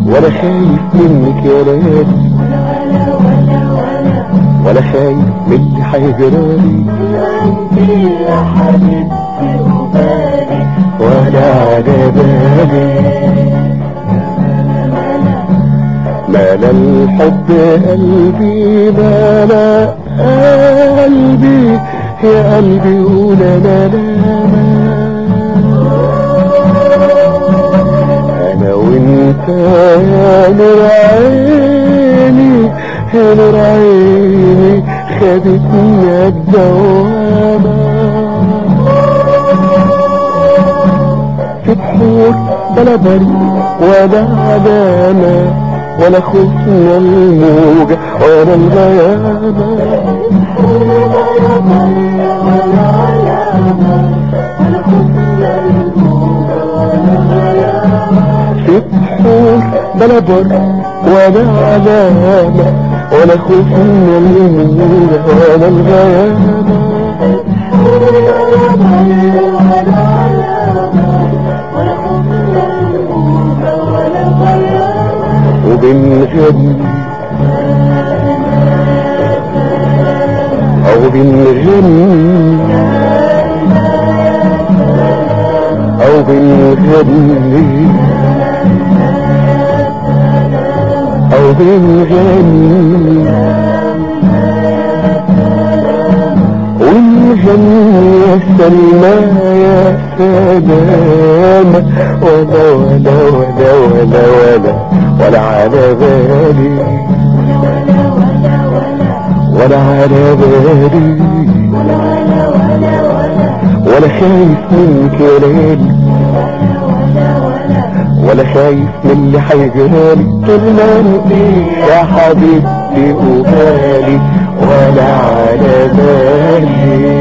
ولا خايف منك يا ليالي ولا خايف من اللي هيجرالي يا حبيبتي وبالي ولا على بالي مال الحب قلبي مال قلبي يا قلبي قول انا لا انا وانت يا نور عيني يا نور عيني خدتني الدوامه في بحور بلا بريء ولا علامة ولا خوف من الموجة ولا الغيامة في بحور بلا بر ولا علامة ولا خوف من الموجة ولا الغيامة وبنغني أو بنغني أو بنغني أو بنغني ونغني يا سلمى يا سلامة ولا ولا ولا ولا ولا ولا على بالي ولا على بالي ولا خايف منك يا ليالي ولا خايف من اللي هيجرالي طول ما انت يا حبيبتي وبالي ولا على بالي